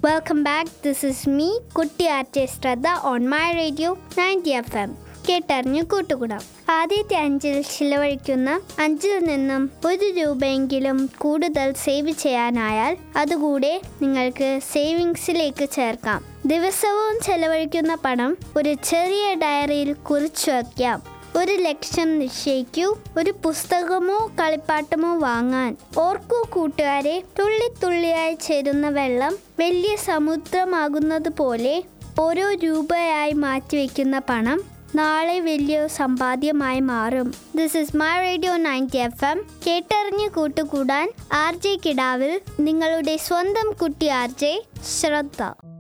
welcome back this is me കുട്ടി ആർട്ടി ശ്രദ്ധ on my radio ninety F M കേട്ടറിഞ്ഞു കൂട്ടുകൂടാം ആദ്യത്തെ അഞ്ചിൽ ചിലവഴിക്കുന്ന അഞ്ചിൽ നിന്നും ഒരു രൂപയെങ്കിലും കൂടുതൽ സേവ് ചെയ്യാനായാൽ അതുകൂടെ നിങ്ങൾക്ക് സേവിങ്സിലേക്ക് ചേർക്കാം ദിവസവും ചെലവഴിക്കുന്ന പണം ഒരു ചെറിയ ഡയറിയിൽ കുറിച്ചു വയ്ക്കാം ഒരു ലക്ഷ്യം നിശ്ചയിക്കൂ ഒരു പുസ്തകമോ കളിപ്പാട്ടമോ വാങ്ങാൻ ഓർക്കൂ കൂട്ടുകാരെ തുള്ളി തുള്ളിയായി ചേരുന്ന വെള്ളം വലിയ സമുദ്രമാകുന്നത് പോലെ ഓരോ രൂപയായി മാറ്റിവെക്കുന്ന പണം നാളെ വലിയ സമ്പാദ്യമായി മാറും this is my radio ninety F M കേട്ടറിഞ്ഞ് കൂട്ടുകൂടാൻ ആർ ജെ കിടാവിൽ നിങ്ങളുടെ സ്വന്തം കുട്ടി ആർ ജെ ശ്രദ്ധ